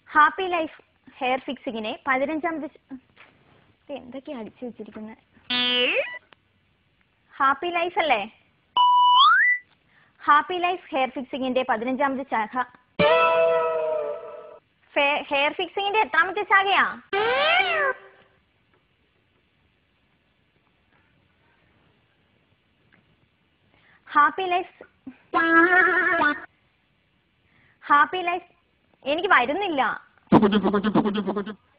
happy life hair ഫിക്സിങ്ങിനെ പതിനഞ്ചാമത് ശ- ഇത് എന്തൊക്കെയാ അടിച്ചു വെച്ചിരിക്കുന്നത് ഹാപ്പി ലൈഫ് അല്ലേ ഹാപ്പി ലൈഫ് ഹെയർ ഫിക്സിങ്ങിന്റെ പതിനഞ്ചാമത് ശാഖ ഫെ- ഹെയർ ഫിക്സിങ്ങിന്റെ എത്രാമത്തെ ശാഖയാ ഹാപ്പി ലൈഫ് ഹാപ്പി ലൈഫ് എനിക്ക് വരുന്നില്ല